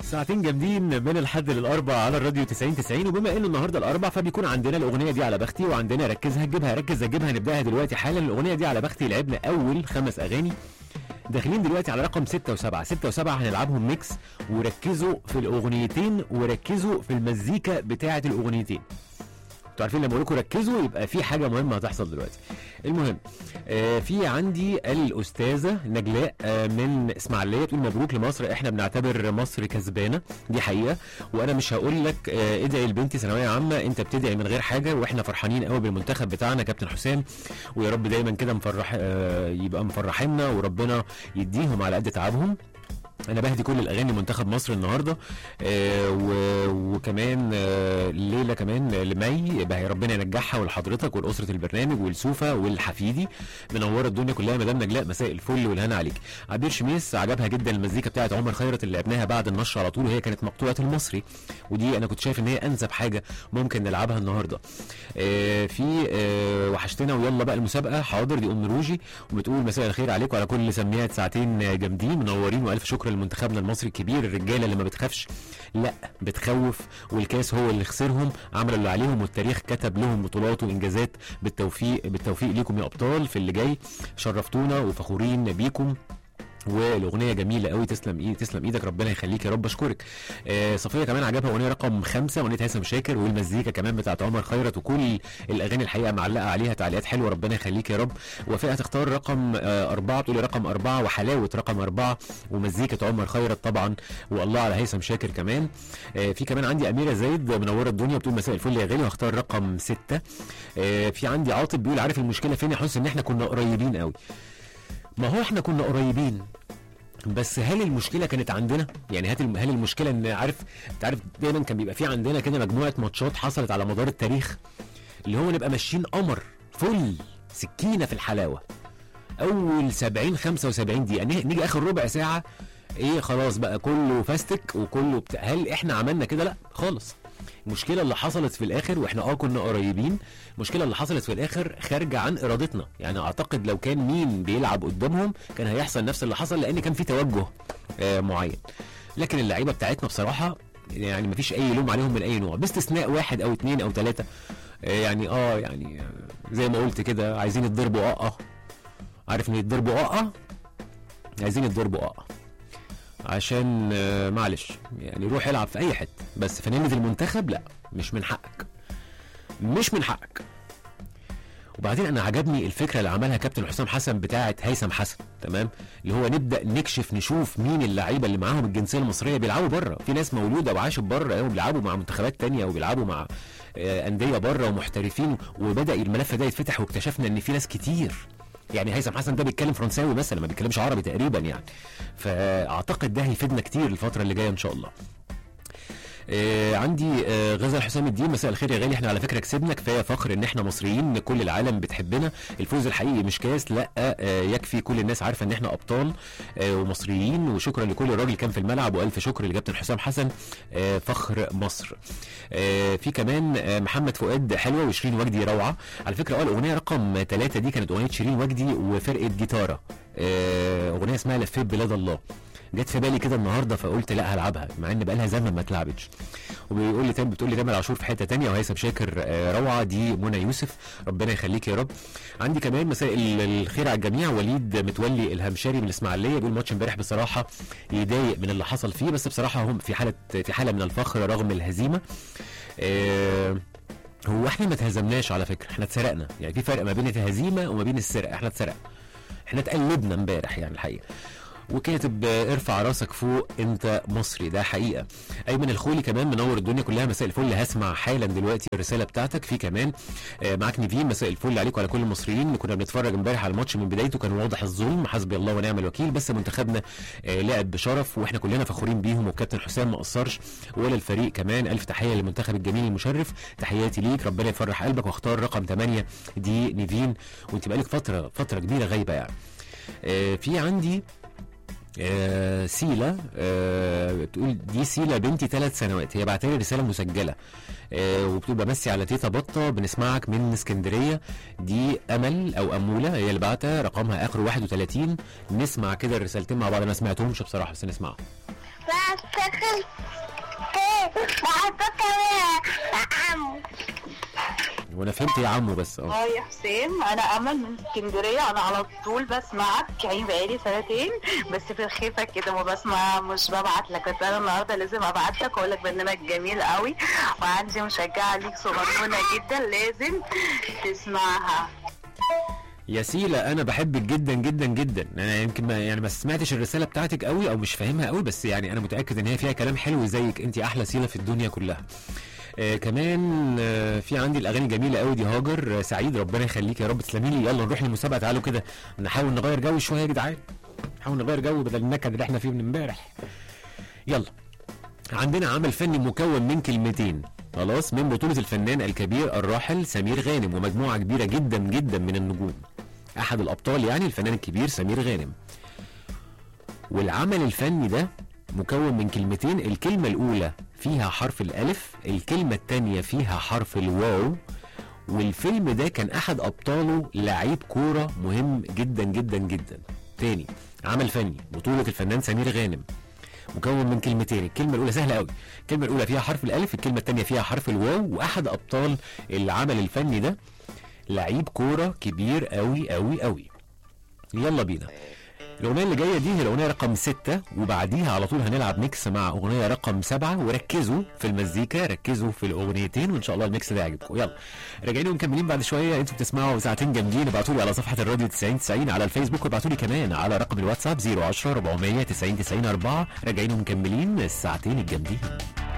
ساعتين جامدين من الحد للاربع على الراديو 90 90 وبما انه النهارده الاربع فبيكون عندنا الاغنيه دي على بختي وعندنا ركز هتجيبها ركز هتجيبها هنبداها دلوقتي حالا الاغنيه دي على بختي لعبنا اول خمس اغاني داخلين دلوقتي على رقم 6 و7 6 و7 هنلعبهم ميكس وركزوا في الاغنيتين وركزوا في المزيكا بتاعه الاغنيتين انتوا عارفين لما اقول لكم ركزوا يبقى في حاجه مهمه هتحصل دلوقتي المهم آه في عندي الاستاذه نجلاء آه من اسماعيليه تقول مبروك لمصر احنا بنعتبر مصر كسبانه دي حقيقه وانا مش هقول لك آه ادعي لبنتي ثانويه عامه انت بتدعي من غير حاجه واحنا فرحانين قوي بالمنتخب بتاعنا كابتن حسام ويا رب دايما كده مفرح آه يبقى مفرحينا وربنا يديهم على قد تعبهم انا بهدي كل الاغاني منتخب مصر النهارده آه و- وكمان آه ليله كمان لمي بقى ربنا ينجحها ولحضرتك ولاسره البرنامج ولسوفا والحفيدي منوره الدنيا كلها مدام نجلاء مساء الفل والهنا عليك عبير شميس عجبها جدا المزيكا بتاعت عمر خيرت اللي لعبناها بعد النشر على طول وهي كانت مقطوعه المصري ودي انا كنت شايف ان هي انسب حاجه ممكن نلعبها النهارده آه في آه وحشتنا ويلا بقى المسابقه حاضر دي ام روجي وبتقول مساء الخير عليكم وعلى كل سميات ساعتين جامدين منورين والف شكر لمنتخبنا المصري الكبير الرجاله اللي ما بتخافش لا بتخوف والكاس هو اللي خسرهم عملوا اللي عليهم والتاريخ كتب لهم بطولات وانجازات بالتوفيق بالتوفيق ليكم يا ابطال في اللي جاي شرفتونا وفخورين بيكم والاغنيه جميله قوي تسلم ايد تسلم ايدك ربنا يخليك يا رب اشكرك آه صفيه كمان عجبها اغنيه رقم خمسة اغنيه هيثم شاكر والمزيكا كمان بتاعت عمر خيرت وكل الاغاني الحقيقه معلقه عليها تعليقات حلوه ربنا يخليك يا رب وفاء هتختار رقم آه أربعة تقولي رقم أربعة وحلاوة رقم أربعة ومزيكة عمر خيرت طبعا والله على هيثم شاكر كمان آه في كمان عندي أميرة زايد منورة الدنيا بتقول مساء الفل يا غالي وهختار رقم ستة آه في عندي عاطف بيقول عارف المشكلة فين يحس إن إحنا كنا قريبين قوي ما هو إحنا كنا قريبين بس هل المشكله كانت عندنا يعني هل هل المشكله ان عارف انت عارف دايما كان بيبقى في عندنا كده مجموعه ماتشات حصلت على مدار التاريخ اللي هو نبقى ماشيين قمر فل سكينه في الحلاوه اول 70 75 دقيقه نيجي نيجي اخر ربع ساعه ايه خلاص بقى كله فاستك وكله بتاع هل احنا عملنا كده لا خالص المشكله اللي حصلت في الاخر واحنا اه كنا قريبين المشكله اللي حصلت في الاخر خارجه عن ارادتنا يعني اعتقد لو كان مين بيلعب قدامهم كان هيحصل نفس اللي حصل لان كان في توجه آه معين لكن اللعيبه بتاعتنا بصراحه يعني مفيش اي لوم عليهم من اي نوع باستثناء واحد او اتنين او تلاته آه يعني اه يعني آه، زي ما قلت كده عايزين يتضربوا اه عارف ان يتضربوا اه عايزين يتضربوا اه عشان آه، معلش يعني روح العب في اي حته بس فنانة المنتخب لا مش من حقك مش من حقك وبعدين انا عجبني الفكره اللي عملها كابتن حسام حسن بتاعه هيثم حسن تمام اللي هو نبدا نكشف نشوف مين اللعيبه اللي معاهم الجنسيه المصريه بيلعبوا بره في ناس مولوده وعاشت بره وبيلعبوا مع منتخبات تانية وبيلعبوا مع آه، انديه بره ومحترفين وبدا الملف ده يتفتح واكتشفنا ان في ناس كتير يعني هيثم حسن ده بيتكلم فرنساوي مثلا ما بيتكلمش عربي تقريبا يعني فاعتقد ده هيفيدنا كتير الفتره اللي جايه ان شاء الله آه عندي آه غزل حسام الدين مساء الخير يا غالي احنا على فكره كسبنا كفايه فخر ان احنا مصريين كل العالم بتحبنا الفوز الحقيقي مش كاس لا آه يكفي كل الناس عارفه ان احنا ابطال آه ومصريين وشكرا لكل راجل كان في الملعب والف شكر لكابتن حسام حسن آه فخر مصر آه في كمان آه محمد فؤاد حلوه وشيرين وجدي روعه على فكره اه الاغنيه رقم ثلاثة دي كانت اغنيه شيرين وجدي وفرقه جيتاره آه اغنيه اسمها لفيت بلاد الله جت في بالي كده النهارده فقلت لا هلعبها مع ان بقالها زمن ما اتلعبتش وبيقول لي تاني بتقول لي تامر عاشور في حته تانية وهيثم شاكر آه، روعه دي منى يوسف ربنا يخليك يا رب عندي كمان مساء ال- الخير على الجميع وليد متولي الهمشري من الاسماعيليه بيقول ماتش امبارح بصراحه يضايق من اللي حصل فيه بس بصراحه هم في حاله في حاله من الفخر رغم الهزيمه آه، هو احنا ما اتهزمناش على فكره احنا اتسرقنا يعني في فرق ما بين الهزيمه وما بين السرقه احنا اتسرقنا احنا اتقلبنا امبارح يعني الحقيقه وكاتب آه، ارفع راسك فوق انت مصري ده حقيقه ايمن الخولي كمان منور الدنيا كلها مساء الفل هسمع حالا دلوقتي الرساله بتاعتك في كمان آه، معاك نيفين مساء الفل عليك وعلى كل المصريين كنا بنتفرج امبارح على الماتش من بدايته كان واضح الظلم حسبي الله ونعم الوكيل بس منتخبنا آه، لعب بشرف واحنا كلنا فخورين بيهم والكابتن حسام ما قصرش ولا الفريق كمان الف تحيه للمنتخب الجميل المشرف تحياتي ليك ربنا يفرح قلبك واختار رقم 8 دي نيفين وانت بقالك فتره فتره كبيره غايبه يعني آه، في عندي آه سيلا آه بتقول دي سيلا بنتي ثلاث سنوات هي بعتلي رساله مسجله آه وبتقول بمسي على تيتا بطه بنسمعك من اسكندريه دي امل او اموله هي اللي بعتها رقمها اخره 31 نسمع كده الرسالتين مع بعض انا ما سمعتهمش بصراحه بس نسمعهم بفتكر بحطك يا عمو وانا فهمت يا عمو بس اه اه يا حسام انا امل من اسكندريه انا على طول بسمعك يعني بقالي سنتين بس في الخيفه كده ما بسمع مش ببعت لك بس انا النهارده لازم ابعت لك واقول لك برنامج جميل قوي وعندي مشجعه ليك صغنونه جدا لازم تسمعها يا سيلا انا بحبك جدا جدا جدا انا يمكن ما يعني ما سمعتش الرساله بتاعتك قوي او مش فاهمها قوي بس يعني انا متاكد ان هي فيها كلام حلو زيك انت احلى سيلا في الدنيا كلها آه كمان آه في عندي الاغاني الجميله قوي دي هاجر آه سعيد ربنا يخليك يا رب تسلمي لي يلا نروح للمسابقه تعالوا كده نحاول نغير جو شويه يا جدعان نحاول نغير جو بدل النكد اللي احنا فيه من امبارح يلا عندنا عمل فني مكون من كلمتين خلاص من بطولة الفنان الكبير الراحل سمير غانم ومجموعة كبيرة جدا جدا من النجوم أحد الأبطال يعني الفنان الكبير سمير غانم والعمل الفني ده مكون من كلمتين الكلمة الأولى فيها حرف الألف الكلمة الثانية فيها حرف الواو والفيلم ده كان أحد أبطاله لعيب كورة مهم جدا جدا جدا تاني عمل فني بطولة الفنان سمير غانم مكون من كلمتين الكلمة الأولى سهلة قوي الكلمة الأولى فيها حرف الألف الكلمة الثانية فيها حرف الواو وأحد أبطال العمل الفني ده لعيب كورة كبير قوي قوي قوي يلا بينا الأغنية اللي جاية دي هي الأغنية رقم ستة وبعديها على طول هنلعب ميكس مع أغنية رقم سبعة وركزوا في المزيكا ركزوا في الأغنيتين وإن شاء الله الميكس ده يعجبكم يلا راجعين ومكملين بعد شوية أنتوا بتسمعوا ساعتين جامدين ابعتوا لي على صفحة الراديو 90 90 على الفيسبوك وابعتوا لي كمان على رقم الواتساب 010 400 90 90 4 راجعين ومكملين الساعتين الجامدين